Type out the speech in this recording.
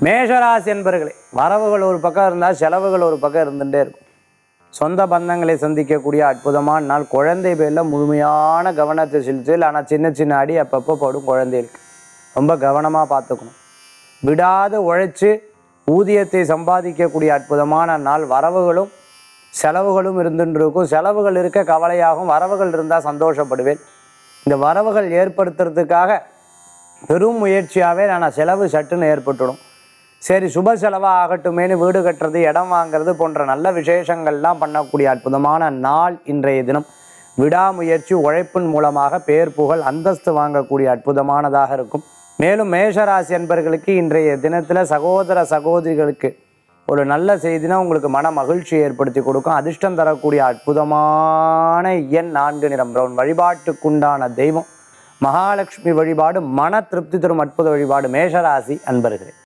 மேஷராசி என்பர்களே வரவுகள் ஒரு பக்கம் இருந்தால் செலவுகள் ஒரு பக்கம் இருந்துகிட்டே இருக்கும் சொந்த பந்தங்களை சந்திக்கக்கூடிய அற்புதமான நாள் குழந்தை பேரில் முழுமையான கவனத்தை செலுத்தல் ஆனால் சின்ன சின்ன அடி அப்பப்போ படும் குழந்தைகளுக்கு ரொம்ப கவனமாக பார்த்துக்கணும் விடாது உழைச்சு ஊதியத்தை சம்பாதிக்கக்கூடிய அற்புதமான நாள் வரவுகளும் செலவுகளும் இருந்துட்டு இருக்கும் செலவுகள் இருக்க கவலையாகும் வரவுகள் இருந்தால் சந்தோஷப்படுவேன் இந்த வரவுகள் ஏற்படுத்துறதுக்காக பெரும் முயற்சியாகவே நான் செலவு சட்டுன்னு ஏற்பட்டுடும் சரி சுப செலவாக ஆகட்டுமேனு வீடு கட்டுறது இடம் வாங்குறது போன்ற நல்ல விசேஷங்கள்லாம் பண்ணக்கூடிய அற்புதமான நாள் இன்றைய தினம் விடாமுயற்சி உழைப்பின் மூலமாக பேர் புகழ் அந்தஸ்து வாங்கக்கூடிய அற்புதமானதாக இருக்கும் மேலும் மேஷராசி என்பர்களுக்கு இன்றைய தினத்தில் சகோதர சகோதரிகளுக்கு ஒரு நல்ல செய்தினா உங்களுக்கு மன மகிழ்ச்சி ஏற்படுத்தி கொடுக்கும் அதிர்ஷ்டம் தரக்கூடிய அற்புதமான எண் நான்கு நிறம் பிரவுன் வழிபாட்டுக்குண்டான தெய்வம் மகாலட்சுமி வழிபாடு மன திருப்தி தரும் அற்புத வழிபாடு மேஷராசி அன்பர்களே